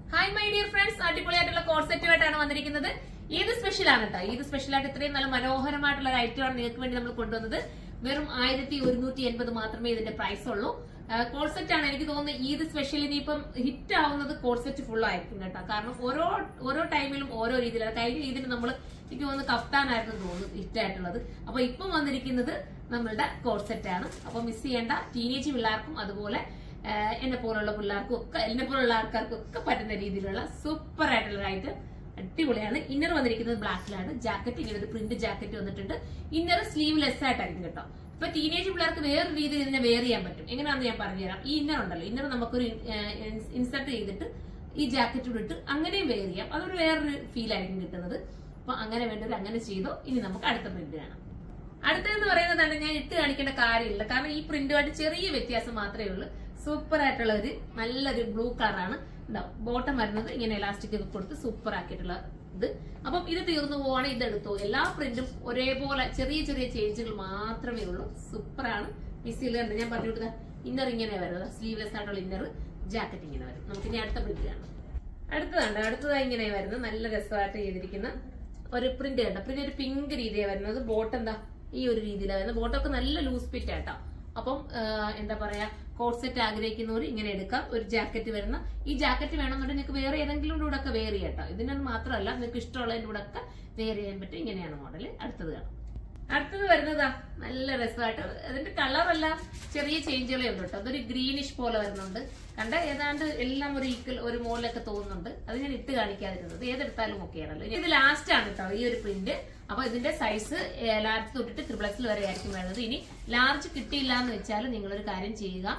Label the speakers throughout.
Speaker 1: hi my dear friends അടിപൊളിയായിട്ടുള്ള കോൺസെപ്റ്റുമായിട്ടാണ് വന്നിരിക്കുന്നത് Eid special ആണ് കേട്ടോ ഈദ് സ്പെഷ്യൽ ആയിട്ട് ഇത്രയും നല്ല മനോഹരമായിട്ടുള്ള ഒരു ഐറ്റമാണ് നിങ്ങൾക്ക് വേണ്ടി നമ്മൾ കൊണ്ടുവന്നത് വെറും ആയിരത്തി ഒരുന്നൂറ്റി എൺപത് മാത്രമേ ഇതിന്റെ പ്രൈസ് ഉള്ളൂ കോൺസെപ്റ്റ് ആണ് എനിക്ക് തോന്നുന്നത് ഈദ് സ്പെഷ്യൽ ഇനിയിപ്പം ഹിറ്റ് ആവുന്നത് കോൺസെപ്റ്റ് ഫുൾ ആയിരിക്കും കേട്ടോ കാരണം ഓരോ ഓരോ ടൈമിലും ഓരോ രീതിയിലാണ് കഴിഞ്ഞ ഇതിന് നമ്മൾ എനിക്ക് തോന്നുന്നു കഫ്താനായിരുന്നു തോന്നുന്നു ഹിറ്റ് ആയിട്ടുള്ളത് അപ്പൊ ഇപ്പം വന്നിരിക്കുന്നത് നമ്മളുടെ കോൺസെപ്റ്റ് ആണ് അപ്പൊ മിസ് ചെയ്യേണ്ട ടീനേജ് പിള്ളേർക്കും അതുപോലെ ആഹ് എന്നെ പോലുള്ള പിള്ളേർക്കും ഒക്കെ എന്നെ പോലുള്ള ആൾക്കാർക്കും ഒക്കെ പറ്റുന്ന രീതിയിലുള്ള സൂപ്പർ ആയിട്ടുള്ള ഐറ്റം അടിപൊളിയാണ് ഇന്നർ വന്നിരിക്കുന്നത് ബ്ലാക്കിലാണ് ജാക്കറ്റ് ഇങ്ങനെ ഒരു പ്രിന്റ് ജാക്കറ്റ് വന്നിട്ടുണ്ട് ഇന്നർ സ്ലീവ്ലെസ് ആയിട്ടായിരിക്കും കേട്ടോ ഇപ്പൊ ടീനേജ് പിള്ളേർക്ക് വേറെ രീതിയിൽ ഇതിനെ വെയർ ചെയ്യാൻ പറ്റും എങ്ങനെയാണെന്ന് ഞാൻ പറഞ്ഞുതരാം ഈ ഇന്നർ ഉണ്ടല്ലോ ഇന്നർ നമുക്കൊരു ഇൻസർട്ട് ചെയ്തിട്ട് ഈ ജാക്കറ്റ് ഇട്ട് അങ്ങനെയും വെയർ ചെയ്യാം അതൊരു വേറൊരു ഫീൽ ആയിരിക്കും കിട്ടുന്നത് അപ്പൊ അങ്ങനെ വേണ്ടത് അങ്ങനെ ചെയ്തോ ഇനി നമുക്ക് അടുത്ത പ്രിന്റ് കാണാം അടുത്തതെന്ന് പറയുന്നതാണ് ഞാൻ ഇട്ട് കാണിക്കേണ്ട കാര്യമില്ല കാരണം ഈ പ്രിന്റുമായിട്ട് ചെറിയ വ്യത്യാസം മാത്രമേ ഉള്ളൂ സൂപ്പർ ആയിട്ടുള്ള ഒരു നല്ലൊരു ബ്ലൂ കളറാണ് ഉണ്ടാവും ബോട്ടം വരുന്നത് ഇങ്ങനെ എലാസ്റ്റിക് ഒക്കെ കൊടുത്ത് സൂപ്പർ ആക്കിയിട്ടുള്ള ഇത് അപ്പം ഇത് തീർന്നു പോവാണെങ്കിൽ ഇത് എടുത്തോ എല്ലാ പ്രിന്റും ഒരേപോലെ ചെറിയ ചെറിയ ചേഞ്ചുകൾ മാത്രമേ ഉള്ളൂ സൂപ്പറാണ് മിസ്സിൽ കണ്ട് ഞാൻ പറഞ്ഞു കൊടുത്ത ഇന്നർ ഇങ്ങനെ വരുന്നത് സ്ലീവ്ലെസ് ആയിട്ടുള്ള ഇന്നർ ജാക്കറ്റ് ഇങ്ങനെ വരും നമുക്ക് ഇനി അടുത്ത പ്രിന്റ് കാണാം അടുത്തതാണ് അടുത്തതായി ഇങ്ങനെ വരുന്നത് നല്ല രസമായിട്ട് ചെയ്തിരിക്കുന്ന ഒരു പ്രിന്റ് കണ്ട പ്രിന്റ് ഒരു പിങ്ക് രീതിയാണ് വരുന്നത് ബോട്ട് എന്താ ഈ ഒരു രീതിയിലാണ് വരുന്നത് ബോട്ടൊക്കെ നല്ല ലൂസ് ഫിറ്റ് ആട്ടോ അപ്പം ആ, എന്താ പറയാ കോട്ട് സെറ്റ് ആഗ്രഹിക്കുന്നവർ ഇങ്ങനെ എടുക്കാം ഒരു ജാക്കറ്റ് വരുന്ന ഈ ജാക്കറ്റ് വേണമെന്നുണ്ടെങ്കിൽ നിങ്ങൾക്ക് വേറെ ഏതെങ്കിലും കൂടെ ഒക്കെ വെയർ ചെയ്യാം കേട്ടോ ഇതിനൊന്നും മാത്രമല്ല നിങ്ങൾക്ക് ഇഷ്ടമുള്ളതിന്റെ കൂടെ ഒക്കെ വെയർ ചെയ്യാൻ പറ്റും ഇങ്ങനെയാണ് മോഡൽ അടുത്തത് കാണാം അടുത്തത് വരുന്നതാ നല്ല രസമായിട്ട് അതിന്റെ കളറെല്ലാം ചെറിയ ചേഞ്ചുകളേ ഉള്ളൂ കേട്ടോ അതൊരു ഗ്രീനിഷ് പോലെ വരുന്നുണ്ട് കണ്ട ഏതാണ്ട് എല്ലാം ഒരു ഈക്വൽ ഒരു മോളിലൊക്കെ തോന്നുന്നുണ്ട് അത് ഞാൻ ഇട്ട് കാണിക്കാതിരുന്നത് ഏതെടുത്താലും ഓക്കെ ആണല്ലോ ഇത് ലാസ്റ്റ് ആണ് കേട്ടോ ഈ ഒരു പ്രിന്റ് അപ്പൊ ഇതിന്റെ സൈസ് ലാർജ് തൊട്ടിട്ട് ത്രിപ്ലക്സിൽ വരെ ആയിരിക്കും വരുന്നത് ഇനി ലാർജ് കിട്ടിയില്ല എന്ന് വെച്ചാൽ നിങ്ങളൊരു കാര്യം ചെയ്യുക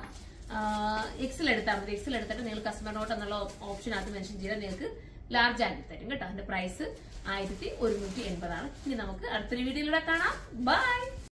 Speaker 1: എക്സൽ എടുത്താൽ മതി എക്സൽ എടുത്തിട്ട് നിങ്ങൾ കസ്റ്റമർ നോട്ട് എന്നുള്ള ഓപ്ഷനകത്ത് മെൻഷൻ ചെയ്താൽ നിങ്ങൾക്ക് ലാർജ് ആക്കി തരും കേട്ടോ അതിന്റെ പ്രൈസ് ആയിരത്തി ഒരുന്നൂറ്റി എൺപതാണ് ഇനി നമുക്ക് അടുത്തൊരു വീഡിയോയിലൂടെ കാണാം ബൈ